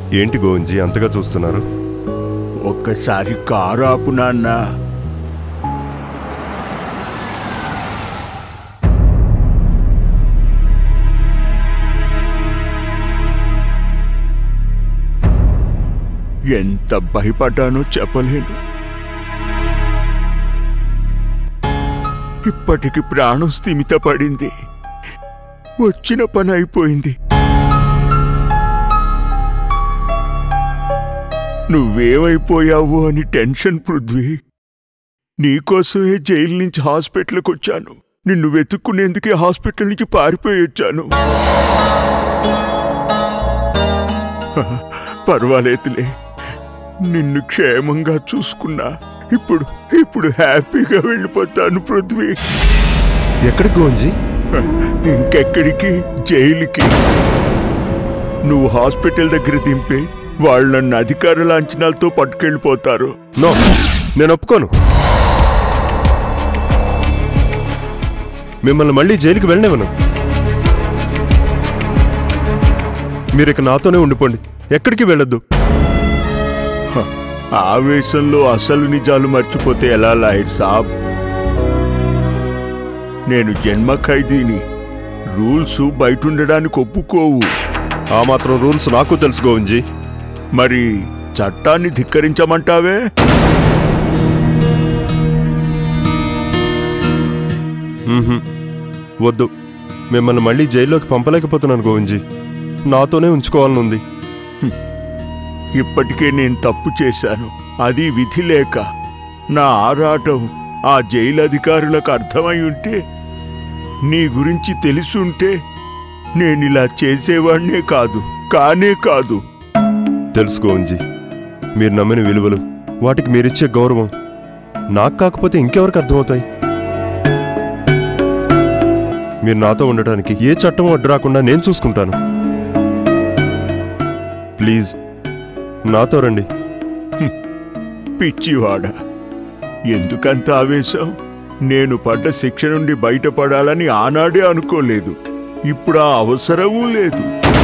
ఏంటి గోవింజీ అంతగా చూస్తున్నారు ఒక్కసారి కారు ఆపు నాన్న ఎంత భయపడ్డానో చెప్పలేను ఇప్పటికి ప్రాణం స్థిమిత పడింది వచ్చిన పని అయిపోయింది నువ్వేమైపోయావు అని టెన్షన్ పృథ్వీ నీకోసమే జైలు నుంచి హాస్పిటల్కి వచ్చాను నిన్ను వెతుక్కునేందుకే హాస్పిటల్ నుంచి పారిపోయి వచ్చాను పర్వాలేదులే నిన్ను క్షేమంగా చూసుకున్నా ఇప్పుడు ఇప్పుడు హ్యాపీగా వెళ్ళిపోతాను పృథ్వీ ఎక్కడికి గోవింజీ ఇంకెక్కడికి జైలుకి నువ్వు హాస్పిటల్ దగ్గర దింపే వాళ్ళు నన్ను అధికార లాంఛనాలతో పట్టుకెళ్ళిపోతారు నో నేను ఒప్పుకోను మిమ్మల్ని మళ్ళీ జైలుకి వెళ్ళనివ్వను మీరు ఇక నాతోనే ఉండిపోండి ఎక్కడికి వెళ్ళొద్దు హ, ఆవేశంలో అసలు నిజాలు మర్చిపోతే ఎలా లాయర్ సాబ్ నేను జన్మ ఖైదీని రూల్స్ బయట ఉండడానికి ఒప్పుకోవు ఆ మాత్రం రూల్స్ నాకు తెలుసు గోవింజీ మరి చట్టాన్ని ధిక్కరించమంటావే మ్మ్హ్మ్. వద్దు మిమ్మల్ని మళ్ళీ జైల్లోకి పంపలేకపోతున్నాను గోవింజీ నాతోనే ఉంచుకోవాలనుంది ఇప్పటికే నేను తప్పు చేశాను అది విధి లేక నా ఆరాటం ఆ జైలు అధికారులకు అర్థమై ఉంటే నీ గురించి తెలుసుంటే నేనిలా చేసేవాణ్ణే కాదు కానే కాదు తెలుసు గోవింజీ మీరు నమ్మిన విలువలు వాటికి మీరిచ్చే గౌరవం నాకు కాకపోతే ఇంకెవరికి అర్థమవుతాయి మీరు నాతో ఉండటానికి ఏ చట్టం అడ్డు రాకుండా నేను చూసుకుంటాను ప్లీజ్ నాతో రండి పిచ్చివాడ ఎందుకంత ఆవేశం నేను పడ్డ శిక్ష నుండి బయటపడాలని ఆనాడే అనుకోలేదు ఇప్పుడు ఆ అవసరమూ లేదు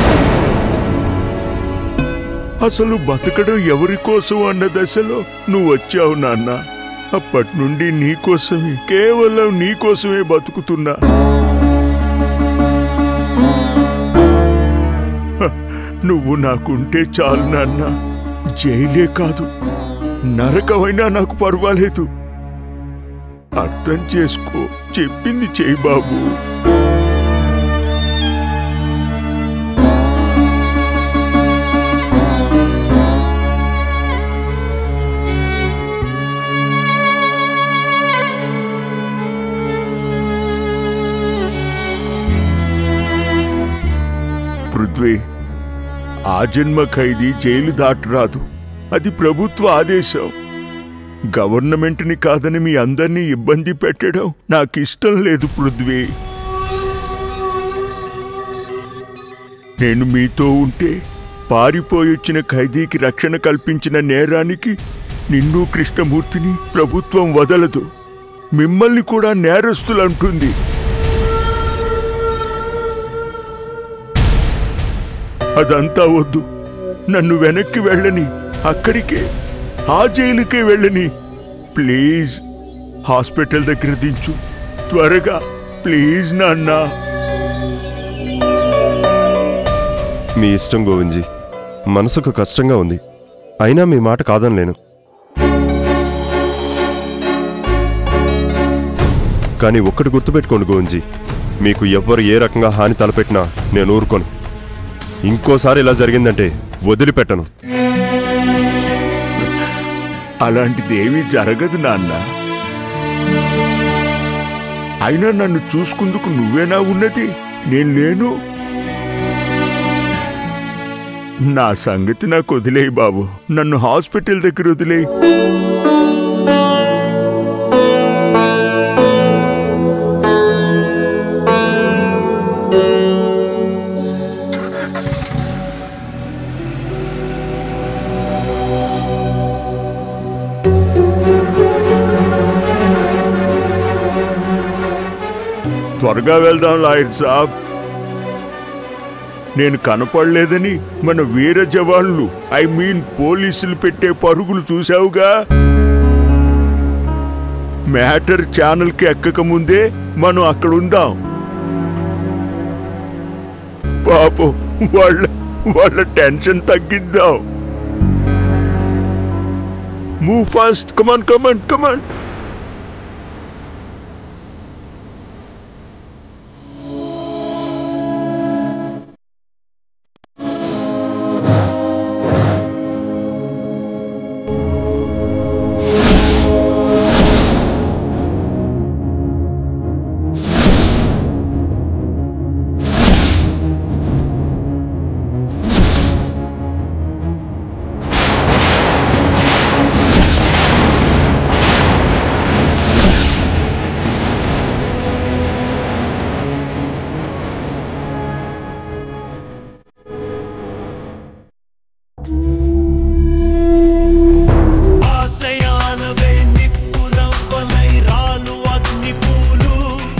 అసలు బతకడం ఎవరి కోసం అన్న దశలో నువ్వు వచ్చావు నాన్న అప్పటి నుండి నీకోసమే కేవలం నీకోసమే బతుకుతున్నా హ, నువ్వు నాకుంటే చాలు నాన్న జైలే కాదు నరకమైనా నాకు పర్వాలేదు అర్థం చేసుకో చెప్పింది చేయి బాబు పృథ్వీ ఆ జన్మ ఖైదీ జైలు దాటరాదు అది ప్రభుత్వ ఆదేశం గవర్నమెంట్ని కాదని మీ అందరినీ ఇబ్బంది పెట్టడం నాకు ఇష్టం లేదు పృథ్వీ నేను మీతో ఉంటే పారిపోయొచ్చిన ఖైదీకి రక్షణ కల్పించిన నేరానికి నిన్ను కృష్ణమూర్తిని ప్రభుత్వం వదలదు మిమ్మల్ని కూడా నేరస్తులంటుంది అదంతా వద్దు నన్ను వెనక్కి వెళ్ళని అక్కడికే ఆ జైలుకే వెళ్ళని ప్లీజ్ హాస్పిటల్ దగ్గర దించు త్వరగా ప్లీజ్ నాన్నా మీ ఇష్టం గోవింజీ మనసుకు కష్టంగా ఉంది అయినా మీ మాట కాదనలేను కానీ ఒక్కటి గుర్తుపెట్టుకోండి గోవింజీ మీకు ఎవ్వరు ఏ రకంగా హాని తలపెట్టినా నేను ఊరుకోను ఇంకోసారి ఇలా జరిగిందంటే వదిలిపెట్టను అలాంటిదేమీ జరగదు నాన్న అయినా నన్ను చూసుకుందుకు నువ్వేనా ఉన్నది నేను లేను నా సంగతి నాకు వదిలేయి బాబు నన్ను హాస్పిటల్ దగ్గర వదిలేయి త్వరగా వెళ్దాం లాయర్ సాబ్ నేను కనపడలేదని మన వీర జవాన్లు ఐ మీన్ పోలీసులు పెట్టే పరుగులు చూసావుగా మ్యాటర్ ఛానల్కి ఎక్కక ముందే మనం అక్కడ ఉందాం పాపం వాళ్ళ వాళ్ళ టెన్షన్ తగ్గిద్దాం move fast come on come on come on ఆశయానవే నిప్పురవ్వలై రాలు అగ్నిపూలు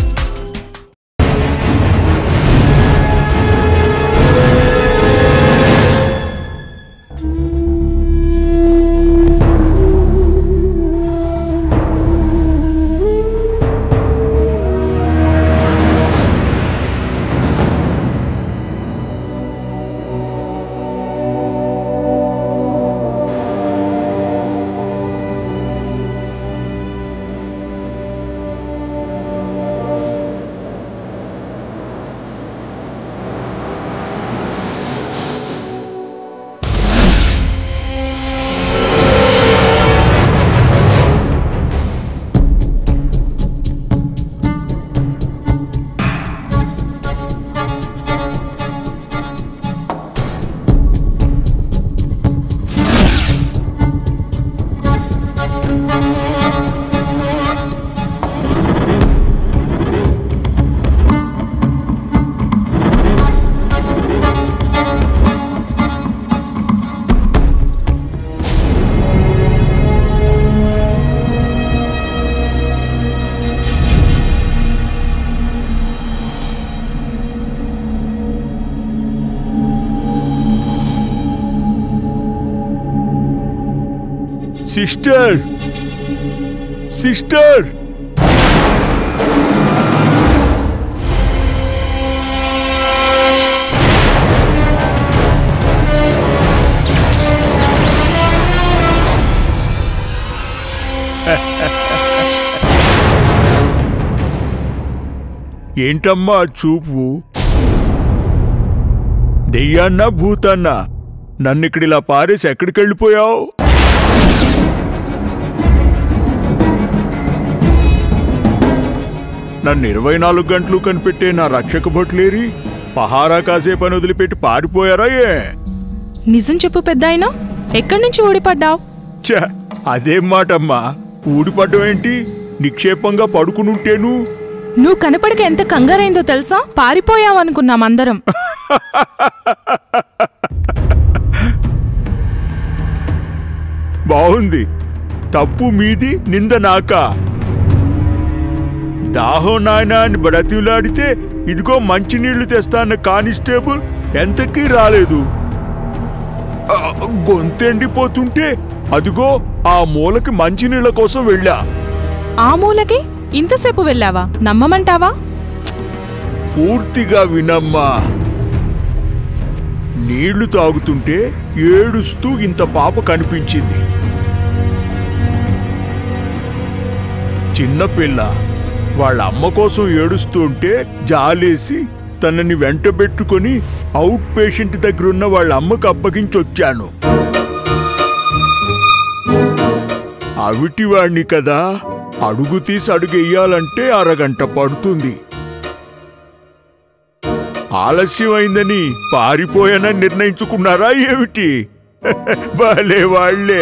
సిస్టర్ సిస్టర్ ఏంటమ్మా ఆ చూపు దెయ్యాన్నా భూతాన్నా నన్నిక్కడ ఇలా పారేసి ఎక్కడికి వెళ్ళిపోయావు నన్ను ఇరవై నాలుగు గంటలు కనిపెట్టే నా రక్షక భట్లేరి పహారా కాసే పని వదిలిపెట్టి పారిపోయారా ఏ నిజం చెప్పు పెద్దాయన ఎక్కడి నుంచి ఊడిపడ్డావు ఛ, అదేం మాటమ్మా ఊడిపడ్డం ఏంటి నిక్షేపంగా పడుకునుంటేను నువ్వు కనపడక ఎంత కంగారైందో తెలుసా పారిపోయావనుకున్నాం అందరం బాగుంది తప్పు మీది నింద నాకా దాహం నాయనా అని బ్రతిలాడితే ఇదిగో మంచినీళ్లు తెస్తాన్న కానిస్టేబుల్ ఎంతకీ రాలేదు ఆ, గొంతెండిపోతుంటే అదిగో ఆ మూలకి మంచినీళ్ల కోసం వెళ్ళా ఆ మూలకి ఇంతసేపు వెళ్ళావా నమ్మమంటావా పూర్తిగా వినమ్మా నీళ్లు తాగుతుంటే ఏడుస్తూ ఇంత పాప కనిపించింది చిన్నపిల్ల వాళ్ళ అమ్మ కోసం ఏడుస్తూ ఉంటే జాలేసి తనని వెంటబెట్టుకొని అవుట్ పేషెంట్ దగ్గరున్న వాళ్ళ అమ్మకు అప్పగించొచ్చాను అవిటివాణ్ణి కదా అడుగు తీసి అడుగెయ్యాలంటే అరగంట పడుతుంది ఆలస్యమైందని పారిపోయానని నిర్ణయించుకున్నారా ఏమిటి భలే వాళ్లే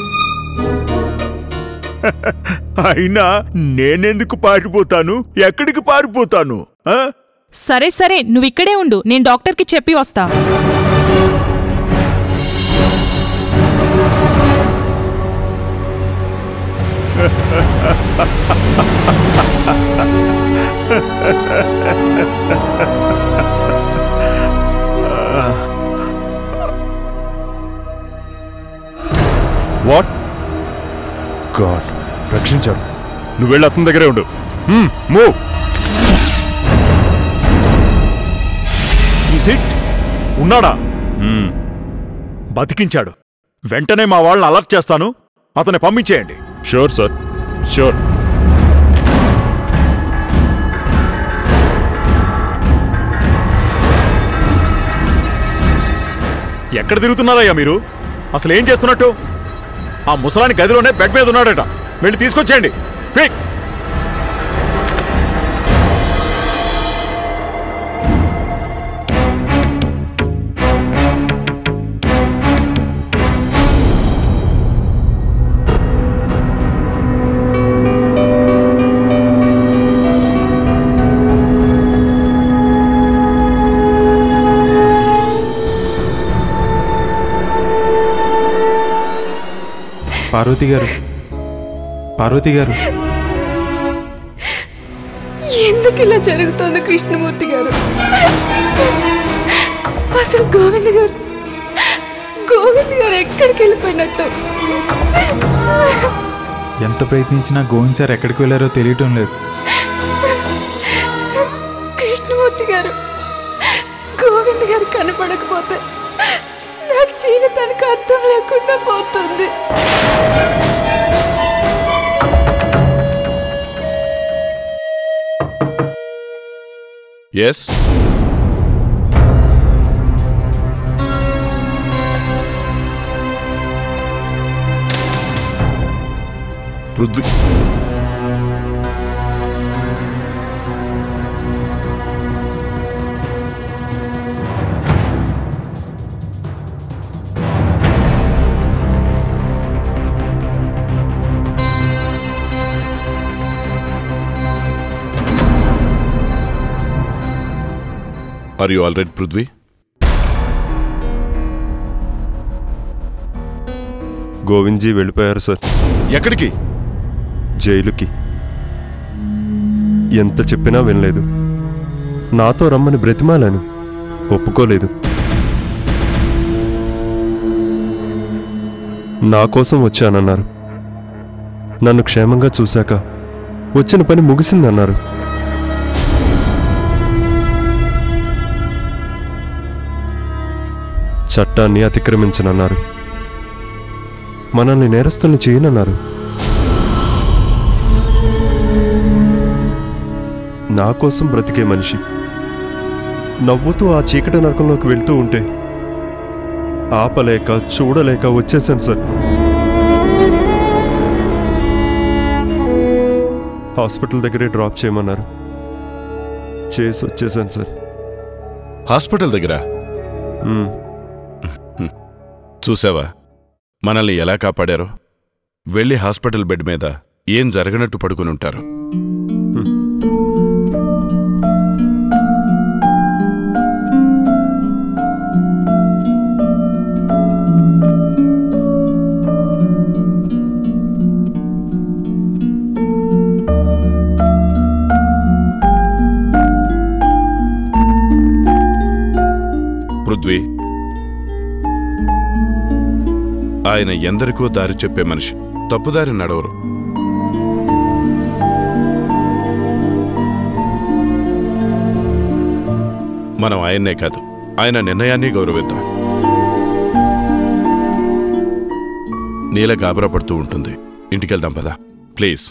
అయినా నేనెందుకు పారిపోతాను ఎక్కడికి పారిపోతాను ఆ? సరే సరే నువ్వు ఇక్కడే ఉండు నేను డాక్టర్కి చెప్పి వస్తా వాట్ గాడ్ రక్షించారు నువ్వు వెళ్ళి అతని దగ్గరే ఉండు మూవ్ ఈ సిట్ ఉన్నాడా బతికించాడు వెంటనే మా వాళ్ళని అలర్ట్ చేస్తాను అతన్ని పంపించేయండి షూర్ సార్ షూర్ ఎక్కడ తిరుగుతున్నారయ్యా మీరు అసలు ఏం చేస్తున్నట్టు ఆ ముసలాని గదిలోనే బెడ్ మీద ఉన్నాడట వెళ్ళి తీసుకొచ్చేయండి క్విక్ పార్వతి గారు పార్వతి గారు ఎందుకు ఇలా జరుగుతోంది కృష్ణమూర్తి గారు అసలు గోవింద్ గారు గోవింద్ గారు ఎక్కడికి వెళ్ళిపోయినట్టు ఎంత ప్రయత్నించినా గోవింద్ సార్ ఎక్కడికి వెళ్ళారో తెలియటం లేదు కృష్ణమూర్తి గారు గోవింద్ గారు కనపడకపోతే నా జీవితానికి అర్థం లేకుండా పోతుంది yes Prithvi are you already Prithvi Govindji వెళ్ళిపోయారు సార్ ఎక్కడికి జైలుకి ఎంత చెప్పినా వినలేదు నాతో రమ్మని బ్రతిమాలాను ఒప్పుకోలేదు నా కోసం వచ్చానన్నారు నన్ను క్షేమంగా చూశాక వచ్చిన పని ముగిసిందన్నారు చట్టాన్ని అతిక్రమించనన్నారు మనల్ని నేరస్తుల్ని చేయనన్నారు నా కోసం బ్రతికే మనిషి నవ్వుతూ ఆ చీకటి నరకంలోకి వెళ్తూ ఉంటే ఆపలేక చూడలేక వచ్చేసాను సార్ హాస్పిటల్ దగ్గరే డ్రాప్ చేయమన్నారు చేసి వచ్చేసాను సార్ హాస్పిటల్ దగ్గర మ్మ్. చూసావా మనల్ని ఎలా కాపాడారో వెళ్ళి హాస్పిటల్ బెడ్ మీద ఏం జరగనట్టు పడుకుని ఉంటారు పృథ్వీ ఆయన ఎందరికో దారి చెప్పే మనిషి తప్పుదారి నడవరు మనం ఆయన్నే కాదు ఆయన నిర్ణయాన్ని గౌరవిద్దాం నీల గాబరా పడుతూ ఉంటుంది ఇంటికెళ్దాం పదా ప్లీజ్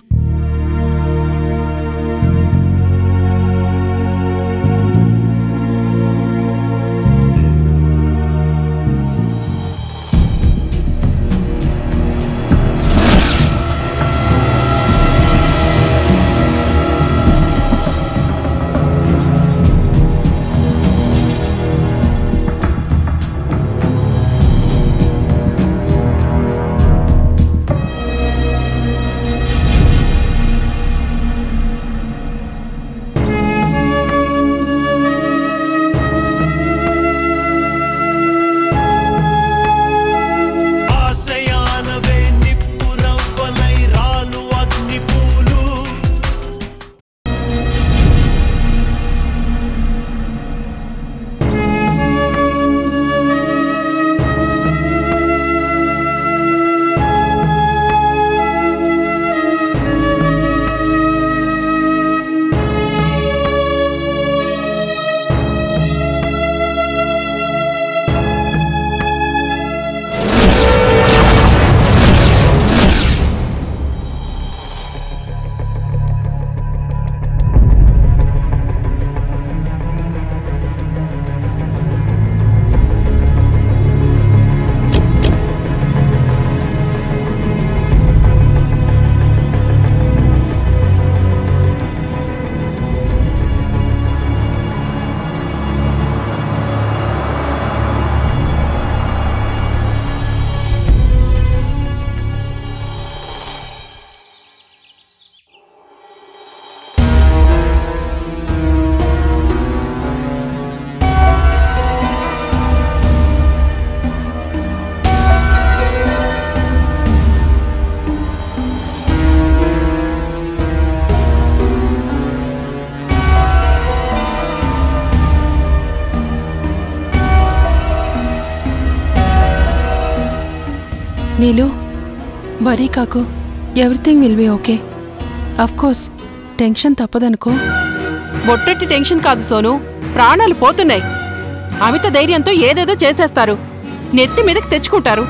నీలు వరీ కాకు everything will be okay of course tension తప్పదనుకో ఒట్టట్టి టెన్షన్ కాదు సోను ప్రాణాలు పోతున్నాయి అమిత ధైర్యంతో ఏదేదో చేసేస్తారు నెత్తి మీదకి తెచ్చుకుంటారు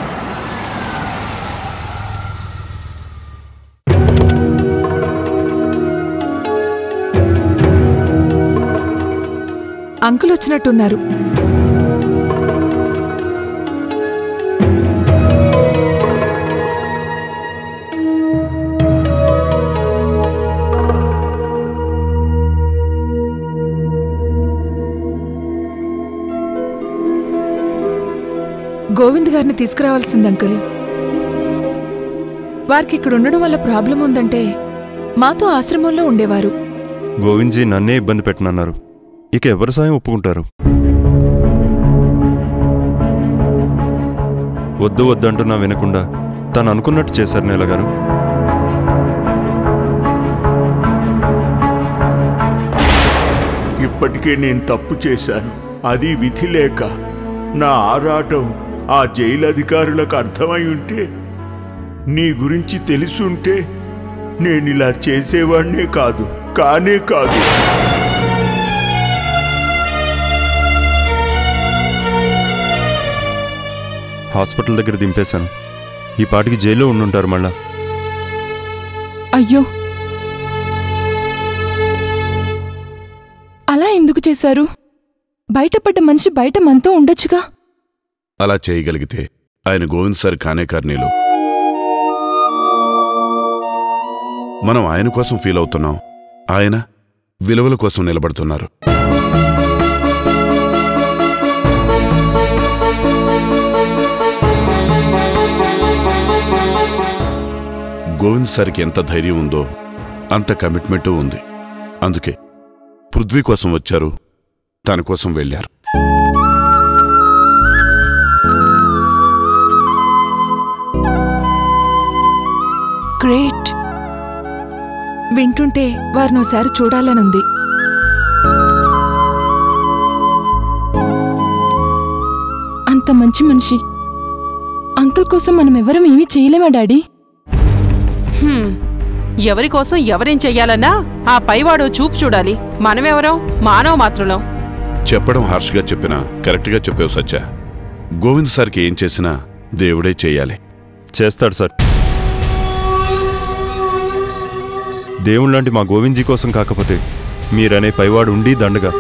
అంకుల్ వచ్చినట్టున్నారు గోవింద్ గారిని తీసుకురావాల్సింది అంకుల్ వారికి ఇక్కడ ఉండడం వల్ల ప్రాబ్లం ఉందంటే మాతో ఆశ్రమంలో ఉండేవారు గోవింద్జీ నన్నే ఇబ్బంది పెట్టనన్నారు ఇక ఎవరి సాయం ఒప్పుకుంటారు వద్దు వద్దంటున్నా వినకుండా తను అనుకున్నట్టు చేశారు నేల గారు ఇప్పటికే నేను తప్పు చేశాను అది విధి లేక నా ఆరాటం ఆ జైలు అధికారులకు అర్థమై ఉంటే నీ గురించి తెలుసుంటే నేనిలా చేసేవాణ్ణే కాదు కానే కాదు హాస్పిటల్ దగ్గర దింపేశాను ఈ పాటికి జైల్లో ఉండుంటారు మళ్ళా అయ్యో అలా ఎందుకు చేశారు బయటపడ్డ మనిషి బయట మనతో ఉండొచ్చుగా అలా చేయగలిగితే ఆయన గోవింద్ సార్ కానే కార్నీలు మనం ఆయన కోసం ఫీల్ అవుతున్నాం ఆయన విలువల కోసం నిలబడుతున్నారు గోవింద్ సార్కి ఎంత ధైర్యం ఉందో అంత కమిట్మెంటు ఉంది అందుకే పృథ్వీ కోసం వచ్చారు తన కోసం వెళ్ళారు గ్రేట్ వింటుంటే వారిని ఒకసారి చూడాలనుంది అంత మంచి మనిషి అంకుల్ కోసం మనం ఎవరం ఏమీ చేయలేమా డాడీ హ్మ్. ఎవరి కోసం ఎవరేం చెయ్యాలన్నా ఆ పైవాడు చూపు చూడాలి మనమెవరం మానవ మాత్రులం చెప్పడం హార్ష్గా చెప్పినా కరెక్ట్గా చెప్పావు సత్య గోవింద్ సార్కి ఏం చేసినా దేవుడే చేయాలి చేస్తాడు సార్ దేవుళ్ళంటి మా గోవిందజీ కోసం కాకపోతే మీరనే పైవాడు ఉండి దండగా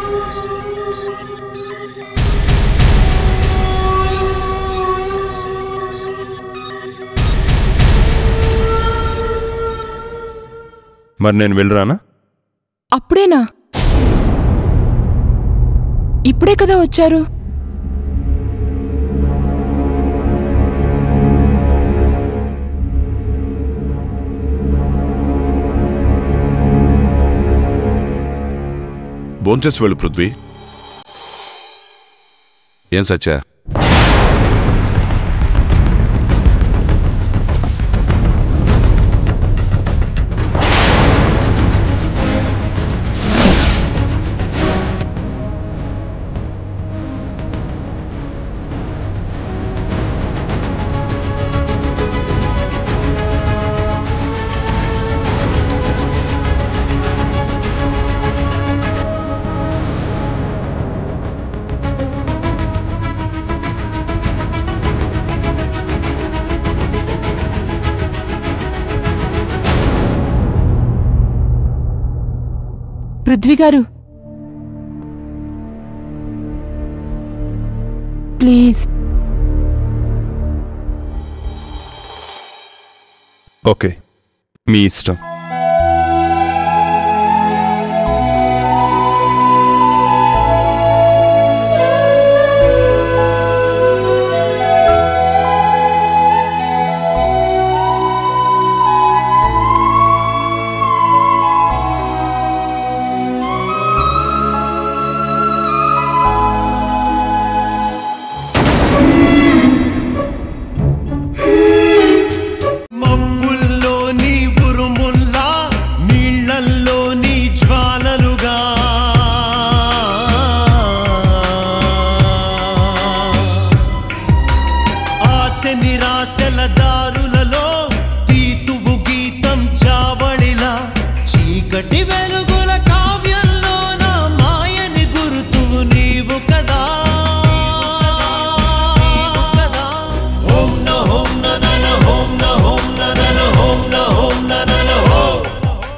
మరి నేను వెళ్ళరానా అప్పుడేనా ఇప్పుడే కదా వచ్చారు భోంచేసి వెళ్ళు పృథ్వీ ఏం సత్య పృథ్వీ గారు ప్లీజ్ ఓకే మీ ఇష్టం మబ్బుల్లోని ఉరుముల్లా ఆశ నిరాశల దారులలో తీతువు గీతం చావళిలా చీకటి వెలుగు